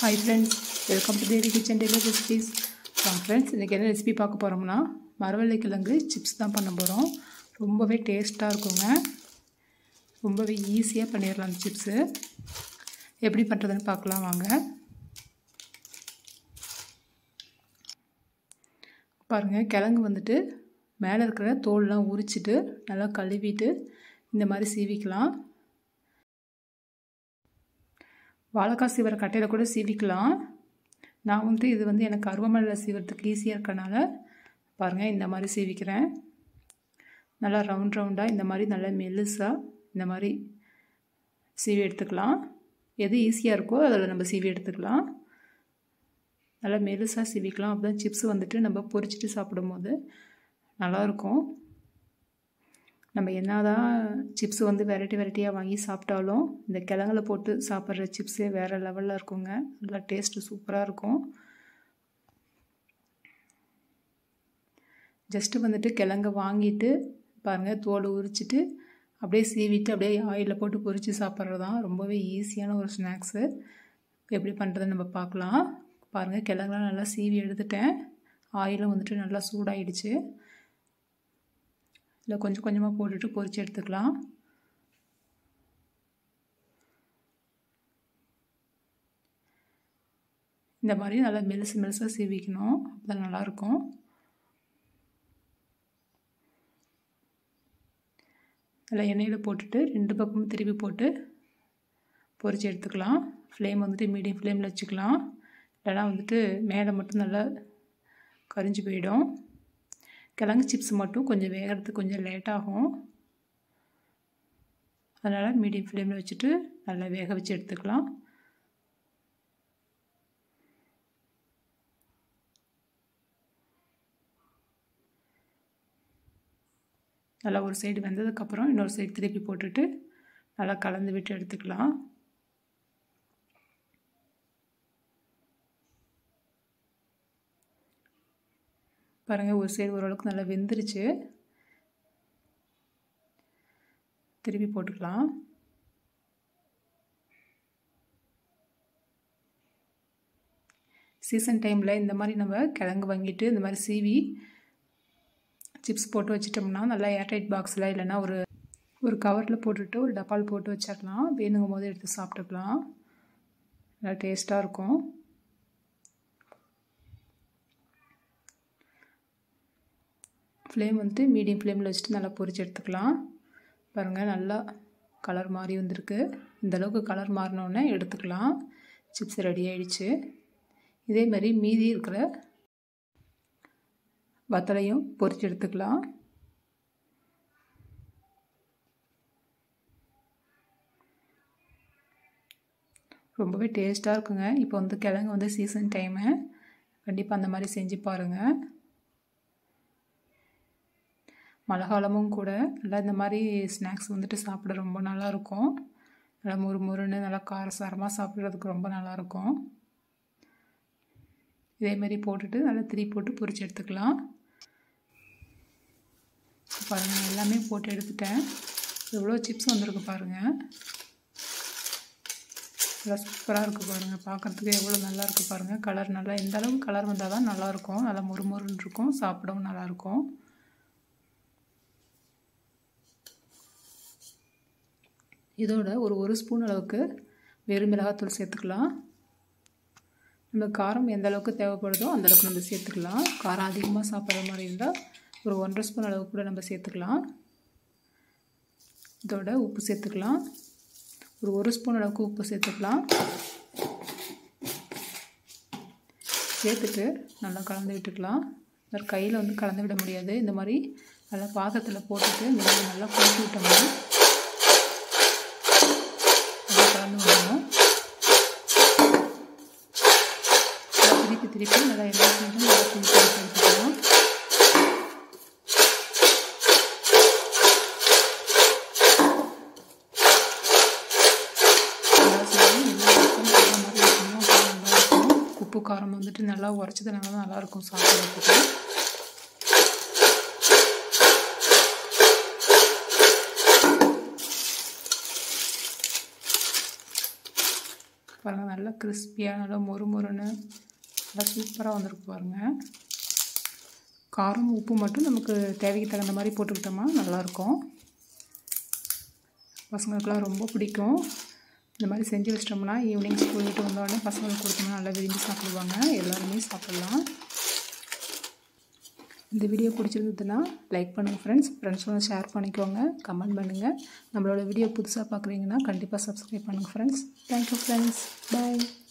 hi friends welcome to Devi kitchen daily recipes friends இன்றைக்கி என்ன recipe பார்க்க போகிறோம்னா மரவள்ளி கிழங்கு சிப்ஸ் தான் பண்ண போகிறோம் ரொம்பவே டேஸ்ட்டாக இருக்குங்க ரொம்பவே ஈஸியாக பண்ணிடலாம் அந்த சிப்ஸு எப்படி பண்ணுறதுன்னு பார்க்கலாம் வாங்க பாருங்கள் கிழங்கு வந்துட்டு மேலே இருக்கிற தோல்லாம் உரிச்சிட்டு நல்லா கழுவிட்டு இந்த மாதிரி சீவிக்கலாம் வாழைக்காய் சீவர கட்டையில் கூட சீவிக்கலாம் நான் வந்துட்டு இது வந்து எனக்கு அருவமனையில் சீவறதுக்கு ஈஸியாக இருக்கனால பாருங்கள் இந்த மாதிரி சீவிக்கிறேன் நல்லா ரவுண்ட் ரவுண்டாக இந்த மாதிரி நல்லா மெல்லுசாக இந்த மாதிரி சீவி எடுத்துக்கலாம் எது ஈஸியாக இருக்கோ அதில் நம்ம சீவி எடுத்துக்கலாம் நல்லா மெலுசாக சீவிக்கலாம் அப்போ தான் சிப்ஸ் வந்துட்டு நம்ம பொரிச்சிட்டு சாப்பிடும்போது நல்லாயிருக்கும் நம்ம என்ன தான் சிப்ஸ் வந்து வெரைட்டி வெரைட்டியாக வாங்கி சாப்பிட்டாலும் இந்த கிழங்குல போட்டு சாப்பிட்ற சிப்ஸே வேறு லெவலில் இருக்குங்க நல்லா டேஸ்ட்டு சூப்பராக இருக்கும் ஜஸ்ட்டு வந்துட்டு கிழங்க வாங்கிட்டு பாருங்கள் தோல் உரிச்சிட்டு அப்படியே சீவிட்டு அப்படியே ஆயிலில் போட்டு பொரித்து சாப்பிட்றது தான் ரொம்பவே ஈஸியான ஒரு ஸ்நாக்ஸு எப்படி பண்ணுறதுன்னு நம்ம பார்க்கலாம் பாருங்கள் கிழங்குலாம் நல்லா சீவி எடுத்துட்டேன் ஆயிலும் வந்துட்டு நல்லா சூடாயிடுச்சு இல்லை கொஞ்சம் கொஞ்சமாக போட்டுட்டு பொரித்து எடுத்துக்கலாம் இந்த மாதிரி நல்லா மெலுசு மெலுசாக சீவிக்கணும் அப்போ தான் நல்லாயிருக்கும் நல்லா எண்ணெயில் போட்டுட்டு ரெண்டு பக்கமும் திருப்பி போட்டு பொரித்து எடுத்துக்கலாம் ஃப்ளேம் வந்துட்டு மீடியம் ஃப்ளேமில் வச்சுக்கலாம் இல்லைனா வந்துட்டு மேலே மட்டும் நல்லா கரிஞ்சு போயிடும் கிழங்கு சிப்ஸ் மட்டும் கொஞ்சம் வேகிறதுக்கு கொஞ்சம் லேட் ஆகும் அதனால் மீடியம் ஃப்ளேமில் வச்சுட்டு நல்லா வேக வச்சு எடுத்துக்கலாம் நல்லா ஒரு சைடு வெந்ததுக்கப்புறம் இன்னொரு சைடு திருப்பி போட்டுட்டு நல்லா கலந்து விட்டு எடுத்துக்கலாம் பாருங்கள் ஒரு சைடு ஓரளவுக்கு நல்லா வெந்துருச்சு திருப்பி போட்டுக்கலாம் சீசன் டைமில் இந்த மாதிரி நம்ம கிழங்கு வாங்கிட்டு இந்த மாதிரி சீவி சிப்ஸ் போட்டு வச்சிட்டோம்னா நல்லா ஏர்டைட் பாக்ஸில் இல்லைன்னா ஒரு ஒரு கவரில் போட்டுட்டு ஒரு டப்பால் போட்டு வச்சிடலாம் வேணுங்கும் போது எடுத்து சாப்பிட்டுக்கலாம் நல்லா டேஸ்ட்டாக இருக்கும் ஃப்ளேம் வந்துட்டு மீடியம் ஃப்ளேமில் வச்சுட்டு நல்லா பொரிச்சு எடுத்துக்கலாம் பாருங்கள் நல்லா கலர் மாறி வந்திருக்கு இந்தளவுக்கு கலர் மாறினோடனே எடுத்துக்கலாம் சிப்ஸ் ரெடி ஆகிடுச்சு இதே மாதிரி மீதி இருக்கிற வத்தலையும் பொரிச்சு எடுத்துக்கலாம் ரொம்பவே டேஸ்ட்டாக இருக்குங்க இப்போ வந்து கிழங்கு வந்து சீசன் டைமு கண்டிப்பாக அந்த மாதிரி செஞ்சு பாருங்கள் மழை காலமும் கூட நல்லா இந்த மாதிரி ஸ்நாக்ஸ் வந்துட்டு சாப்பிட ரொம்ப நல்லாயிருக்கும் நல்லா முறு முறுன்னு நல்லா காரசாரமாக சாப்பிட்றதுக்கு ரொம்ப நல்லாயிருக்கும் இதேமாரி போட்டுட்டு நல்லா திரி போட்டு பொரிச்சு எடுத்துக்கலாம் பாருங்கள் எல்லாமே போட்டு எடுத்துட்டேன் எவ்வளோ சிப்ஸ் வந்திருக்கு பாருங்கள் நல்லா சூப்பராக இருக்குது பாருங்கள் பார்க்குறதுக்கு எவ்வளோ நல்லா இருக்குது பாருங்கள் கலர் நல்லா எந்த அளவுக்கு கலர் வந்தால் தான் நல்லாயிருக்கும் நல்லா முறுமுறுன்னு இருக்கும் சாப்பிடவும் நல்லாயிருக்கும் இதோட ஒரு ஒரு ஸ்பூன் அளவுக்கு வெறும் மிளகாத்தூள் சேர்த்துக்கலாம் நம்ம காரம் எந்த அளவுக்கு தேவைப்படுதோ அந்தளவுக்கு நம்ம சேர்த்துக்கலாம் காரம் அதிகமாக சாப்பிட்ற மாதிரி இருந்தால் ஒரு ஒன்றரை ஸ்பூன் அளவுக்கு கூட நம்ம சேர்த்துக்கலாம் இதோட உப்பு சேர்த்துக்கலாம் ஒரு ஒரு ஸ்பூன் அளவுக்கு உப்பு சேர்த்துக்கலாம் சேர்த்துட்டு நல்லா கலந்து விட்டுக்கலாம் இந்த கையில் வந்து கலந்து விட முடியாது இந்த மாதிரி நல்லா பாத்திரத்தில் போட்டுட்டு இந்த மாதிரி நல்லா கொண்டு விட்டோம்னா கலந்து விடணும் திருப்பி திருப்பி நல்லா எல்லா சைடும் நல்லா திருப்பி எடுத்துக்கலாம் உப்பு காரம் வந்துட்டு நல்லா உரைச்சதுனால தான் நல்லாயிருக்கும் சாப்பிட்றதுக்கு பாருங்கள் நல்லா கிறிஸ்பியாக நல்லா மொறு மொறுன்னு நல்லா சூப்பராக வந்திருக்கு பாருங்கள் காரம் உப்பு மட்டும் நமக்கு தேவைக்கு தகுந்த மாதிரி போட்டுக்கிட்டோமா நல்லாயிருக்கும் பசங்களுக்குலாம் ரொம்ப பிடிக்கும் இந்த மாதிரி செஞ்சு வச்சிட்டோம்னா ஈவினிங் ஸ்கூல் விட்டு வந்தோடனே பசங்களுக்கு கொடுத்தோம்னா நல்லா விரும்பி சாப்பிடுவாங்க எல்லாருமே சாப்பிட்லாம் இந்த வீடியோ பிடிச்சிருந்ததுன்னா லைக் பண்ணுங்கள் ஃப்ரெண்ட்ஸ் ஃப்ரெண்ட்ஸோட ஷேர் பண்ணிக்கோங்க கமெண்ட் பண்ணுங்கள் நம்மளோட வீடியோ புதுசாக பார்க்குறீங்கன்னா கண்டிப்பாக சப்ஸ்கிரைப் பண்ணுங்கள் ஃப்ரெண்ட்ஸ் தேங்க்யூ ஃப்ரெண்ட்ஸ் பாய்